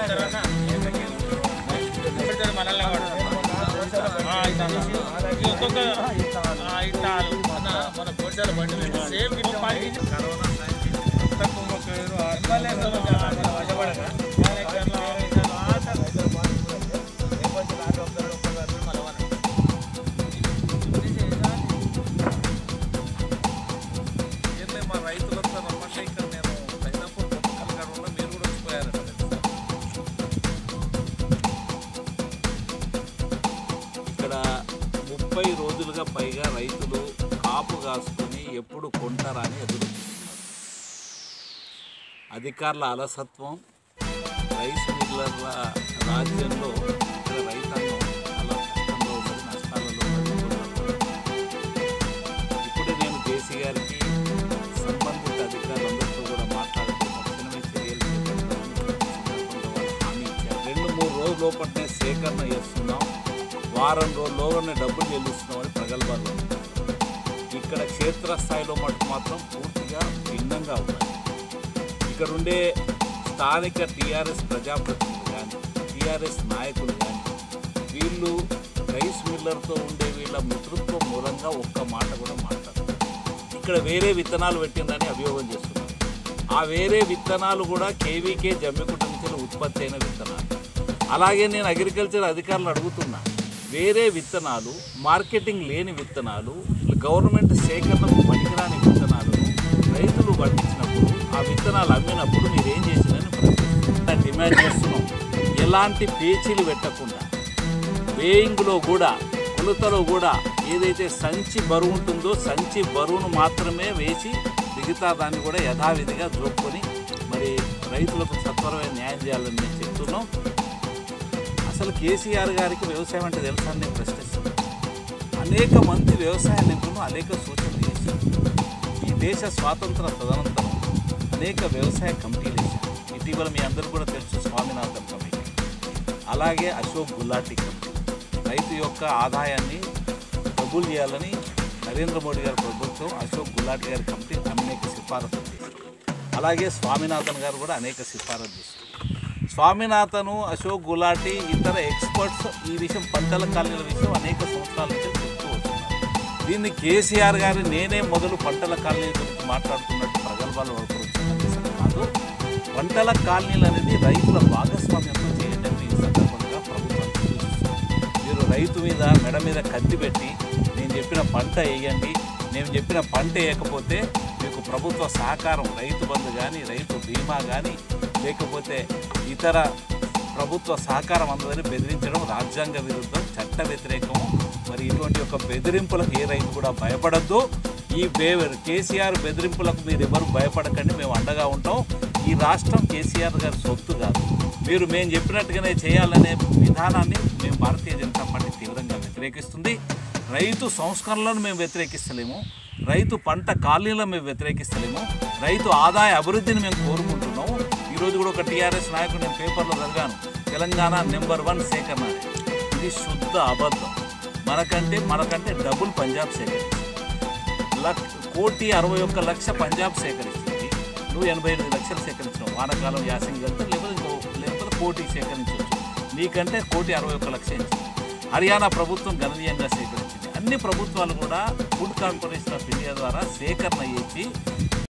మనల్ని ఒక్కొక్క ఇట్టాలు మన మన పొడిచాల బండి సేమ్ కరోనా ఏంలే మా రైతులంతా రమ్మంటే ఇక్కడ నేను సైదాపూర్ కలగడంలో మీరు కూడా వచ్చిపోయారు ఇక్కడ ముప్పై రోజులుగా పైగా రైతులు కాపు కాసుకొని ఎప్పుడు కొంటారా అని ఎదురు అధికారుల అలసత్వం రైస్ మిల్లర్ల రాజ్యంలో ఇక్కడ రైతాంగం చాలా కష్టంలో ఉన్నది నష్టాలలో పడిపోతున్నారు. ఇప్పుడే నేను జేసీ గారికి సంబంధిత అధికారులందరితో కూడా మాట్లాడుతూ తక్షణమే చర్యలు చేపడతామని సందర్భంగా వాళ్ళు హామీ ఇచ్చారు రెండు మూడు రోజుల లోపలనే సేకరణ చేస్తున్నాం వారం రోజుల్లోనే డబ్బులు చెల్లిస్తున్నామని ప్రగల్భాలు ఉన్నాయి. ఇక్కడ క్షేత్రస్థాయిలో మటుకు మాత్రం పూర్తిగా భిన్నంగా ఉన్నాయి ఇక్కడ ఉండే స్థానిక టీఆర్ఎస్ ప్రజాప్రతినిధులు కానీ టీఆర్ఎస్ నాయకులు కానీ వీళ్ళు రైస్ మిల్లర్తో ఉండే వీళ్ళ మిత్రత్వం మూలంగా ఒక్క మాట కూడా మాట్లాడతారు ఇక్కడ వేరే విత్తనాలు పెట్టిందని అభియోగం చేస్తున్నారు ఆ వేరే విత్తనాలు కూడా కేవీకే జమ్మికుంట నుంచి ఉత్పత్తి అయిన విత్తనాలు అలాగే నేను అగ్రికల్చర్ అధికారులు అడుగుతున్నా వేరే విత్తనాలు మార్కెటింగ్ లేని విత్తనాలు గవర్నమెంట్ సేకరణకు పనికిరాని విత్తనాలను రైతులు పండించినప్పుడు ఆ విత్తనాలు అమ్మినప్పుడు మీరు ఏం చేసిందని ప్రశ్నిస్తున్నా. డిమాండ్ చేస్తున్నాం ఎలాంటి పేచీలు పెట్టకుండా వేయింగ్లో కూడా కొలతలో కూడా ఏదైతే సంచి బరువు ఉంటుందో సంచి బరువును మాత్రమే వేసి మిగతా దాన్ని కూడా యథావిధిగా జోక్కొని మరి రైతులకు సత్వరమైన న్యాయం చేయాలని మేము చెప్తున్నాం అసలు కేసీఆర్ గారికి వ్యవసాయం అంటే తెలుసా అని నేను ప్రశ్నిస్తున్నాను అనేక మంది వ్యవసాయ నిపుణులు అనేక సూచనలు చేశారు ఈ దేశ స్వాతంత్ర తదనంతరం అనేక వ్యవసాయ కమిటీలు వేశారు ఇటీవల మీ అందరూ కూడా తెలుసు స్వామినాథన్ కమిటీ అలాగే అశోక్ గులాటి కమిటీ రైతు యొక్క ఆదాయాన్ని డబుల్ చేయాలని నరేంద్ర మోడీ గారి ప్రభుత్వం అశోక్ గులాటి గారి కమిటీ అనేక సిఫారసులు చేశారు అలాగే స్వామినాథన్ గారు కూడా అనేక సిఫారసు చేశారు స్వామినాథను అశోక్ గులాటి ఇతర ఎక్స్పర్ట్స్ ఈ విషయం పంటల కాలనీల విషయం అనేక సంవత్సరాల నుంచి చెప్తూ వస్తున్నారు దీన్ని కేసీఆర్ గారు నేనే మొదలు పంటల కాలనీ గురించి మాట్లాడుతున్నట్టు ప్రగల్భాలు వరపరుస్తున్నది కాదు పంటల కాలనీలు అనేది రైతుల భాగస్వామ్యంతో చేయండి అని ఈ సందర్భంగా ప్రభుత్వం సూచిస్తుంది మీరు రైతు మీద మెడ మీద కత్తి పెట్టి నేను చెప్పిన పంట వేయండి నేను చెప్పిన పంట వేయకపోతే మీకు ప్రభుత్వ సహకారం రైతు బంధు కానీ రైతు బీమా కానీ లేకపోతే ఇతర ప్రభుత్వ సహకారం అందదని బెదిరించడం రాజ్యాంగ విరుద్ధం చట్ట వ్యతిరేకం మరి ఇటువంటి యొక్క బెదిరింపులకు ఏ రైతు కూడా భయపడద్దు ఈ బే కేసీఆర్ బెదిరింపులకు మీరు ఎవరు భయపడకండి మేము అండగా ఉంటాం ఈ రాష్ట్రం కేసీఆర్ గారి సొత్తు కాదు మీరు మేము చెప్పినట్టుగానే చేయాలనే విధానాన్ని మేము భారతీయ జనతా పార్టీ తీవ్రంగా వ్యతిరేకిస్తుంది రైతు సంస్కరణలను మేము వ్యతిరేకిస్తలేము రైతు పంట కాలనీలను మేము వ్యతిరేకిస్తలేము రైతు ఆదాయ అభివృద్ధిని మేము కోరుకుంటున్నాము ఈరోజు కూడా ఒక టీఆర్ఎస్ నాయకుడు నేను పేపర్లో చదివాను తెలంగాణ నెంబర్ వన్ సేకరణ అని. ఇది శుద్ధ అబద్ధం మనకంటే మనకంటే డబుల్ పంజాబ్ సేకరించింది లక్ కోటి అరవై ఒక్క లక్ష పంజాబ్ సేకరించింది నువ్వు ఎనభై ఎనిమిది లక్షలు సేకరించినావు వానాకాలం యాసింగ్ వెళ్తే లేకపోతే ఇంకో లేకపోతే కోటి సేకరించవచ్చు నీకంటే కోటి అరవై ఒక్క లక్ష ఇచ్చింది హర్యానా ప్రభుత్వం గణనీయంగా సేకరించింది అన్ని ప్రభుత్వాలు కూడా ఫుడ్ కార్పొరేషన్ ఆఫ్ ఇండియా ద్వారా సేకరణ చేసి